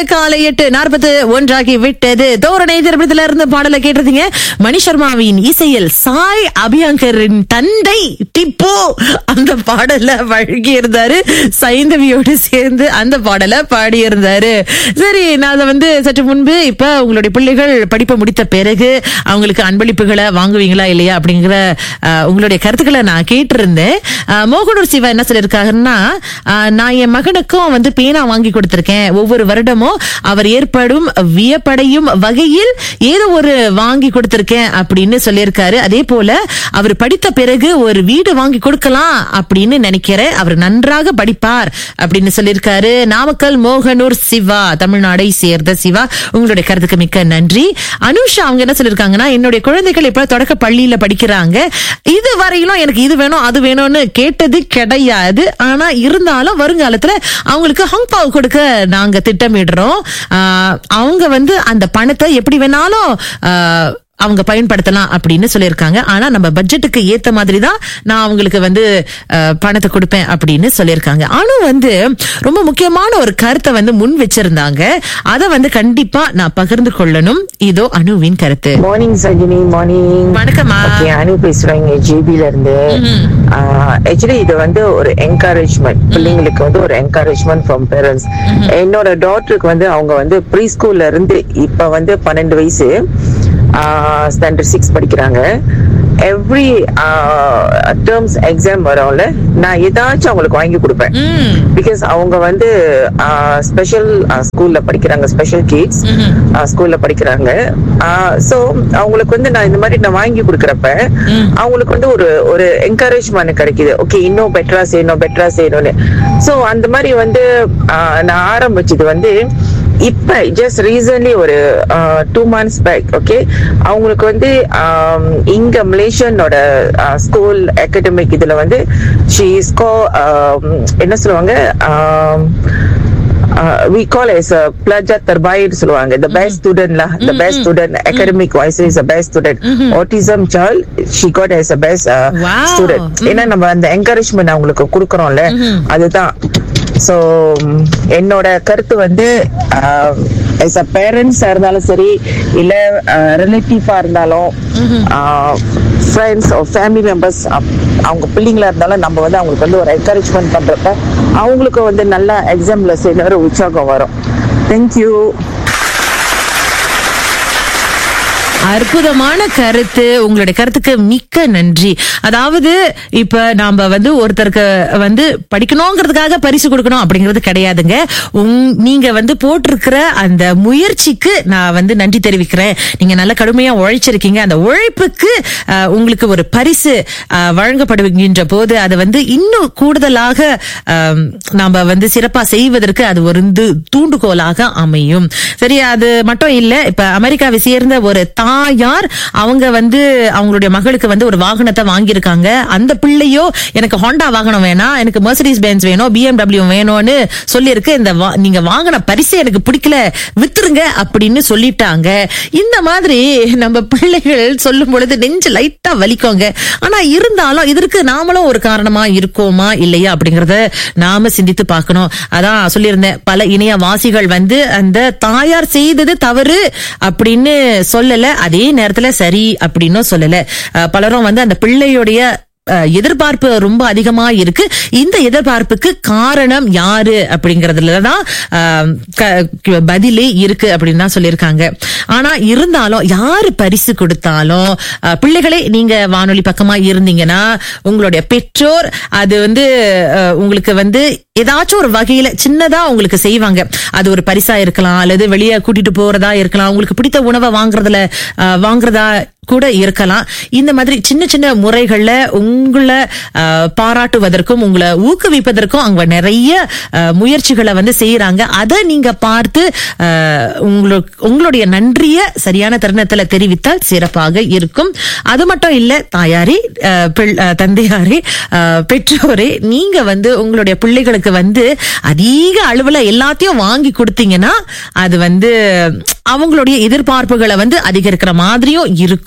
காலை எட்டு நாற்பது ஒன்றாகி விட்டது தோரணை திரைப்படத்துல இருந்து பாடலை கேட்டிருந்தீங்க மணி சர்மாவின் இசையில் சாய் அபியங்கரின் தந்தை டிப்போ அந்த பாடல வழங்கி இருந்தாரு சைந்தவியோடு சேர்ந்து அந்த பாடலை பாடி இருந்தாரு சரி நான் அதை வந்து சற்று முன்பு இப்ப உங்களுடைய பிள்ளைகள் படிப்பை முடித்த பிறகு அவங்களுக்கு அன்பளிப்புகளை வாங்குவீங்களா இல்லையா அப்படிங்கிற அஹ், உங்களுடைய கருத்துக்களை நான் கேட்டிருந்தேன் அஹ், மோகனூர் சிவா என்ன சொல்லியிருக்காருன்னா அஹ், நான் என் மகனுக்கும் வந்து பேனா வாங்கி கொடுத்திருக்கேன் ஒவ்வொரு வருடமும் அவர் ஏற்படும் வியப்படையும் வகையில் ஏதோ ஒரு வாங்கி கொடுத்திருக்கேன் அப்படின்னு சொல்லியிருக்காரு அதே போல அவர் படித்த பிறகு ஒரு வீடு வாங்கி கொடுக்கலாம் அப்படின்னு நினைக்கிறேன் அவர் நன்றாக படிப்பார் அப்படின்னு சொல்லியிருக்காரு நாமக்கல் மோகனூர் சிவா தமிழ்நாடை சேர்ந்த சிவா உங்களுடைய கருத்துக்கு மிக்க நன்றி அனுஷா அவங்க என்ன சொல்லிருக்காங்கன்னா என்னுடைய குழந்தைகள் இப்ப தொடக்க பள்ளியில படிக்கிறாங்க இது வரையிலும் எனக்கு இது வேணும் அது வேணும்னு கேட்டது கிடையாது ஆனா இருந்தாலும் வருங்காலத்துல அவங்களுக்கு ஹங்பாவ் கொடுக்க நாங்க திட்டமிடுறோம் ஆஹ் அவங்க வந்து அந்த பணத்தை எப்படி வேணாலும் ஆஹ் அவங்க பயன்படுத்தலாம் அப்படின்னு சொல்லியிருக்காங்க ஆனா நம்ம பட்ஜெட்டுக்கு ஏத்த மாதிரி தான் நான் அவங்களுக்கு வந்து அஹ், பணத்தை கொடுப்பேன் அப்படின்னு சொல்லியிருக்காங்க அனு வந்து ரொம்ப முக்கியமான ஒரு கருத்தை வந்து முன் வச்சிருந்தாங்க அதை வந்து கண்டிப்பா நான் பகிர்ந்து கொள்ளணும் இதோ அனுவின் கருத்து மார்னிங் சஜினி மார்னிங் வணக்கம்மா ஓகே அனு பேசுறேன் ஜிபில இருந்து ஆக்சுவலி இது வந்து ஒரு என்கரேஜ்மெண்ட் பிள்ளைங்களுக்கு வந்து ஒரு என்கரேஜ்மெண்ட் ஃப்ரம் பேரண்ட்ஸ் என்னோட டாட்டருக்கு வந்து அவங்க வந்து ப்ரீ ஸ்கூல்ல இருந்து இப்ப வந்து பன்னெண்டு வயசு ஸ்டாண்டர்ட் சிக்ஸ் படிக்கிறாங்க எவ்ரி டேர்ம்ஸ் எக்ஸாம் வரும்ல நான் ஏதாச்சும் அவங்களுக்கு வாங்கி கொடுப்பேன் ம், பிகாஸ் அவங்க வந்து ஸ்பெஷல் ஸ்கூல்ல படிக்கிறாங்க ஸ்பெஷல் கிட்ஸ் ஸ்கூல்ல படிக்கிறாங்க சோ அவங்களுக்கு வந்து நான் இந்த மாதிரி நான் வாங்கி கொடுக்கறப்ப அவங்களுக்கு வந்து ஒரு ஒரு என்கரேஜ்மெண்ட் கிடைக்குது ஓகே இன்னும் பெட்டரா செய்யணும் பெட்டரா செய்யணும்னு சோ அந்த மாதிரி வந்து ஆஹ், நான் ஆரம்பிச்சது வந்து இப்ப ஜஸ்ட் ரீசன்ட்லி ஒரு டூ மந்த்ஸ் பேக் ஓகே அவங்களுக்கு வந்து ஆம், இங்க மலேசியனோட ஸ்கூல் அகாடமிக் இதுல வந்து ஷீ ஸ்கோ என்ன சொல்லுவாங்க வி கால் எஸ் பிளஜா தர்பாயின்னு சொல்லுவாங்க the best student lah the best student academic wise is the best student autism child she got as a best uh, Wow. student ஏன்னா நம்ம அந்த என்கரேஜ்மெண்ட் அவங்களுக்கு கொடுக்கறோம்ல அதுதான் சோ என்னோட கருத்து வந்து எஸ் அ பேரண்ட்ஸா இருந்தாலும் சரி இல்ல ரிலேட்டிவா இருந்தாலும் ஃப்ரெண்ட்ஸ் ஃபேமிலி மெம்பர்ஸ் அவங்க பிள்ளைங்களா இருந்தாலும் நம்ம வந்து அவங்களுக்கு வந்து ஒரு என்கரேஜ்மெண்ட் பண்றப்ப அவங்களுக்கு வந்து நல்லா எக்ஸாம்ல செய்யற ஒரு உற்சாகம் வரும் தேங்க்யூ அற்புதமான கருத்து உங்களுடைய கருத்துக்கு மிக்க நன்றி அதாவது இப்ப நாம வந்து ஒருத்தருக்கு வந்து படிக்கணுங்கிறதுக்காக பரிசு கொடுக்கணும் அப்படிங்கிறது கிடையாதுங்க உங்- நீங்க வந்து போட்டிருக்கிற அந்த முயற்சிக்கு நான் வந்து நன்றி தெரிவிக்கிறேன் நீங்க நல்ல கடுமையா உழைச்சிருக்கீங்க அந்த உழைப்புக்கு அஹ், உங்களுக்கு ஒரு பரிசு அஹ், வழங்கப்படுகின்ற போது அது வந்து இன்னும் கூடுதலாக அஹ், நாம வந்து சிறப்பா செய்வதற்கு அது ஒரு வந்து தூண்டுகோலாக அமையும் சரி அது மட்டும் இல்ல இப்ப அமெரிக்காவை சேர்ந்த ஒரு தாயார் அவங்க வந்து அவங்களுடைய மகளுக்கு வந்து ஒரு வாகனத்தை வாங்கியிருக்காங்க அந்த பிள்ளையோ எனக்கு ஹோண்டா வாகனம் வேணாம் எனக்கு மெர்சடிஸ் பென்ஸ் வேணும் பிஎம்டபிள்யூ வேணும்னு சொல்லியிருக்கு இந்த வா- நீங்க வாங்கின பரிசு எனக்கு பிடிக்கல வித்துருங்க அப்படின்னு சொல்லிட்டாங்க இந்த மாதிரி நம்ம பிள்ளைகள் சொல்லும் பொழுது நெஞ்சு லைட்டா வலிக்கோங்க ஆனா இருந்தாலும் இதற்கு நாமளும் ஒரு காரணமா இருக்கோமா இல்லையா அப்படிங்கறத நாம சிந்தித்து பார்க்கணும் அதான் சொல்லியிருந்தேன் பல இணையவாசிகள் வந்து அந்த தாயார் செய்தது தவறு அப்படின்னு சொல்லல அதே நேரத்துல சரி அப்படின்னும் சொல்லல அஹ் பலரும் வந்து அந்த பிள்ளையுடைய அஹ், எதிர்பார்ப்பு ரொம்ப அதிகமா இருக்கு இந்த எதிர்பார்ப்புக்கு காரணம் யாரு அப்படிங்கறதுலதான் அஹ், க- பதிலே இருக்கு அப்படின்னு தான் சொல்லியிருக்காங்க ஆனா இருந்தாலும் யாரு பரிசு கொடுத்தாலும் அஹ், பிள்ளைகளே நீங்க வானொலி பக்கமா இருந்தீங்கன்னா உங்களுடைய பெற்றோர் அது வந்து அஹ், உங்களுக்கு வந்து ஏதாச்சும் ஒரு வகையில சின்னதா உங்களுக்கு செய்வாங்க அது ஒரு பரிசா இருக்கலாம் அல்லது வெளியே கூட்டிட்டு போறதா இருக்கலாம் உங்களுக்கு பிடித்த உணவை வாங்குறதுல அஹ், வாங்குறதா கூட இருக்கலாம் இந்த மாதிரி சின்ன சின்ன முறைகள்ல உங்களை அஹ், பாராட்டுவதற்கும் உங்களை ஊக்குவிப்பதற்கும் அவங்க நிறைய அஹ், முயற்சிகளை வந்து செய்யறாங்க அதை நீங்க பார்த்து அஹ், உங்களுக்கு உங்களுடைய நன்றிய சரியான தருணத்துல தெரிவித்தால் சிறப்பாக இருக்கும் அது மட்டும் இல்ல தாயாரே அஹ், பிள்- அஹ், தந்தையாரே அஹ், பெற்றோரே நீங்க வந்து உங்களுடைய பிள்ளைகளுக்கு வந்து அதிக அளவுல எல்லாத்தையும் வாங்கி கொடுத்தீங்கன்னா அது வந்து அவங்களுடைய எதிர்பார்ப்புகளை வந்து அதிகரிக்கிற மாதிரியும் இருக்கும்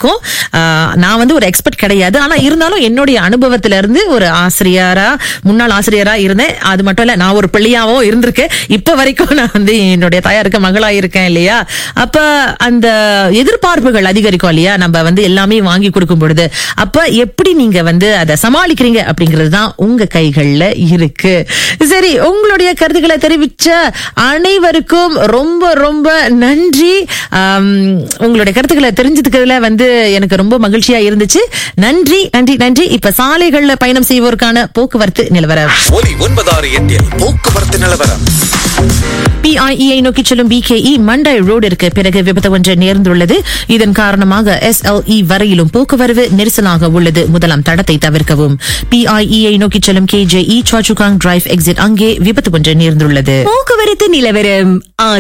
இருக்கும் ஆஹ், நான் வந்து ஒரு எக்ஸ்பர்ட் கிடையாது ஆனா இருந்தாலும் என்னுடைய அனுபவத்துல இருந்து ஒரு ஆசிரியரா முன்னாள் ஆசிரியரா இருந்தேன் அது மட்டும் இல்ல நான் ஒரு பிள்ளையாவும் இருந்திருக்கேன் இப்ப வரைக்கும் நான் வந்து என்னுடைய தாயாருக்கு மகளா இருக்கேன் இல்லையா அப்ப அந்த எதிர்பார்ப்புகள் அதிகரிக்கும் இல்லையா நம்ம வந்து எல்லாமே வாங்கி கொடுக்கும் பொழுது அப்ப எப்படி நீங்க வந்து அதை சமாளிக்கிறீங்க அப்படிங்கிறது தான் உங்க கைகள்ல இருக்கு சரி உங்களுடைய கருத்துக்களை தெரிவிச்ச அனைவருக்கும் ரொம்ப ரொம்ப நன்றி ஆம், உங்களுடைய கருத்துக்களை தெரிஞ்சதுக்குல வந்து எனக்கு ரொம்ப மகிழ்ச்சியா இருந்துச்சு நன்றி நன்றி நன்றி இப்ப சாலைகள்ல பயணம் செய்வோருக்கான போக்குவரத்து நிலவரம் ஒலி ஒன்பதாறு எட்டில் போக்குவரத்து நிலவரம் பிஐஇஐ நோக்கி செல்லும் பிகேஇ மண்டை ரோடிற்கு பிறகு விபத்து ஒன்று நேர்ந்துள்ளது இதன் காரணமாக எஸ்எல்இ வரையிலும் போக்குவரவு நெரிசலாக உள்ளது முதலாம் தடத்தை தவிர்க்கவும் பிஐஇஐ நோக்கி செல்லும் கேஜேஇ சாச்சுகாங் டிரைவ் எக்ஸிட் அங்கே விபத்து ஒன்று நேர்ந்துள்ளது போக்குவரத்து நிலவரம்